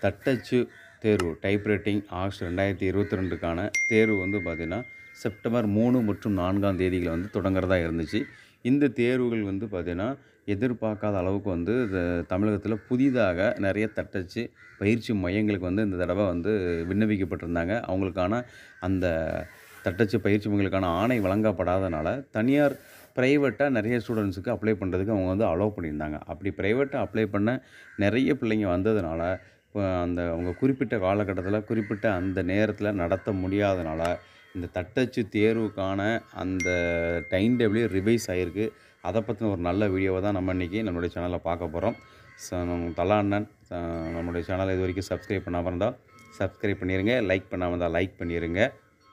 தட்டச்சு தேர்வு typewriting August ரெண்டாயிரத்தி இருபத்தி ரெண்டுக்கான தேர்வு வந்து பார்த்திங்கன்னா செப்டம்பர் மூணு மற்றும் நான்காம் தேதியில் வந்து தொடங்குறதா இருந்துச்சு இந்த தேர்வுகள் வந்து பார்த்திங்கன்னா எதிர்பார்க்காத அளவுக்கு வந்து இது தமிழகத்தில் புதிதாக நிறைய தட்டச்சு பயிற்சி மையங்களுக்கு வந்து இந்த தடவை வந்து விண்ணப்பிக்கப்பட்டிருந்தாங்க அவங்களுக்கான அந்த தட்டச்சு பயிற்சி மையங்களுக்கான ஆணை வழங்கப்படாதனால தனியார் ப்ரைவேட்டாக நிறைய ஸ்டூடெண்ட்ஸுக்கு அப்ளை பண்ணுறதுக்கு அவங்க வந்து அலோவ் பண்ணியிருந்தாங்க அப்படி ப்ரைவேட்டாக அப்ளை பண்ண நிறைய பிள்ளைங்க வந்ததுனால இப்போ அந்த அவங்க குறிப்பிட்ட காலகட்டத்தில் குறிப்பிட்ட அந்த நேரத்தில் நடத்த முடியாதனால இந்த தட்டச்சு தேர்வுக்கான அந்த டைம் டேபிளே ரிவைஸ் ஆகிருக்கு அதை பற்றின ஒரு நல்ல வீடியோவை தான் நம்ம இன்றைக்கி நம்மளுடைய சேனலில் பார்க்க போகிறோம் ஸோ நம்ம தலா அண்ணன் அஹ், நம்மளுடைய சேனலை இது வரைக்கும் சப்ஸ்கிரைப் பண்ணாமல் இருந்தால் சப்ஸ்கிரைப் பண்ணிடுங்க லைக் பண்ணாமல் இருந்தால் லைக் பண்ணிடுங்க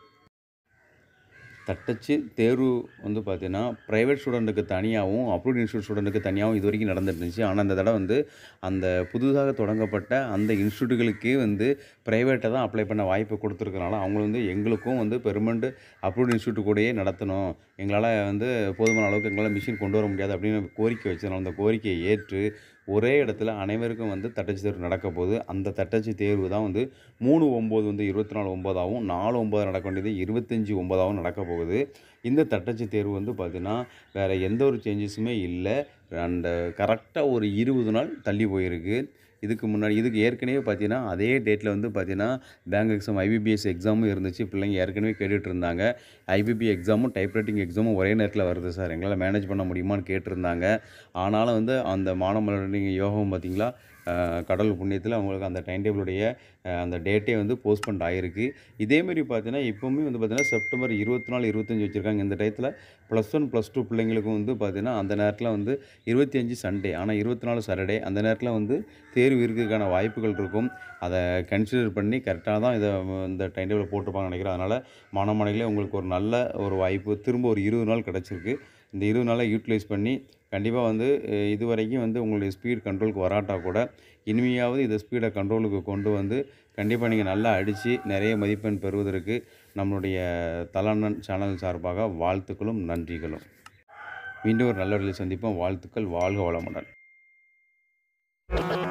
தட்டச்சு தேர்வு வந்து பார்த்தீங்கன்னா ப்ரைவேட் ஸ்டூடெண்ட்டுக்கு தனியாகவும் அப்ரூவ்ட் இன்ஸ்டியூட் ஸ்டூடெண்ட்டுக்கு தனியாகவும் இது வரைக்கும் நடந்துட்டு இருந்துச்சு ஆனால் இந்த தடவை வந்து அந்த புதுதாக தொடங்கப்பட்ட அந்த இன்ஸ்டியூட்டுகளுக்கே வந்து ப்ரைவேட்டை தான் அப்ளை பண்ண வாய்ப்பு கொடுத்துருக்கனால அவங்க வந்து எங்களுக்கும் வந்து பெர்மனண்ட் அப்ரூவ்ட் இன்ஸ்டியூட் கூடயே நடத்தணும் எங்களால் வந்து போதுமான அளவுக்கு எங்களால் மிஷின் கொண்டு வர முடியாது அப்படின்னு கோரிக்கை வச்சதுனால அந்த கோரிக்கையை ஏற்று ஒரே இடத்துல அனைவருக்கும் வந்து தட்டச்சு தேர்வு நடக்க போகுது அந்த தட்டச்சு தேர்வு தான் வந்து மூணு ஒம்பது வந்து இருபத்தி நாலு ஒம்பதாகவும் நாலு ஒம்பது நடக்க வேண்டியது இருபத்தஞ்சி ஒம்பதாகவும் நடக்க போகுது இந்த தட்டச்சு தேர்வு வந்து பார்த்திங்கன்னா வேறு எந்த ஒரு சேஞ்சஸுமே இல்லை அந்த கரெக்டாக ஒரு இருபது நாள் தள்ளி போயிருக்கு இதுக்கு முன்னாடி இதுக்கு ஏற்கனவே பார்த்தீங்கன்னா அதே டேட்டில் வந்து பார்த்தீங்கன்னா பேங்க் எக்ஸாம் ஐபிபிஎஸ் எக்ஸாமும் இருந்துச்சு பிள்ளைங்க ஏற்கனவே கேட்டுட்டு இருந்தாங்க ஐபிபி எக்ஸாமும் டைப்ரைட்டிங் எக்ஸாமும் ஒரே நேரத்தில் வருது சார் எங்களால் மேனேஜ் பண்ண முடியுமான்னு கேட்டிருந்தாங்க ஆனாலும் வந்து அந்த மாணவர்களுடைய யோகம் பார்த்தீங்களா அஹ், கடவுள் புண்ணியத்தில் அவங்களுக்கு அந்த டைம் டேபிளுடைய அஹ், அந்த டேட்டே வந்து போஸ்ட்பண்ட் ஆகிருக்கு இதேமாரி பார்த்தீங்கன்னா இப்போவுமே வந்து பார்த்தீங்கன்னா செப்டம்பர் இருபத்தி நாலு இருபத்தஞ்சி வச்சுருக்காங்க இந்த டயத்தில் ப்ளஸ் ஒன் ப்ளஸ் டூ பிள்ளைங்களுக்கும் வந்து பார்த்தீங்கன்னா அந்த நேரத்தில் வந்து இருபத்தி அஞ்சு சண்டே ஆனால் இருபத்தி நாலு சாட்டர்டே அந்த நேரத்தில் வந்து தேர்வு இருக்கிறதுக்கான வாய்ப்புகள் இருக்கும் அதை கன்சிடர் பண்ணி கரெக்டாக தான் இதை இந்த டைம் டேபிள் போட்டிருப்பாங்கன்னு நினைக்கிறேன் அதனால் மாணவ மாணவிகளே உங்களுக்கு ஒரு நல்ல ஒரு வாய்ப்பு திரும்ப ஒரு இருபது நாள் கிடச்சிருக்கு இந்த இருபது நாளை யூட்டிலைஸ் பண்ணி கண்டிப்பாக வந்து அஹ், இது வரைக்கும் வந்து உங்களுடைய ஸ்பீட் கண்ட்ரோலுக்கு வராட்டா கூட இனிமையாவது இந்த ஸ்பீடை கண்ட்ரோலுக்கு கொண்டு வந்து கண்டிப்பாக நீங்கள் நல்லா அடித்து நிறைய மதிப்பெண் பெறுவதற்கு நம்மளுடைய தலானன் சேனல் சார்பாக வாழ்த்துக்களும் நன்றிகளும் மீண்டும் ஒரு நல்ல வழியில் சந்திப்போம் வாழ்த்துக்கள் வாழ்க வளமுடன்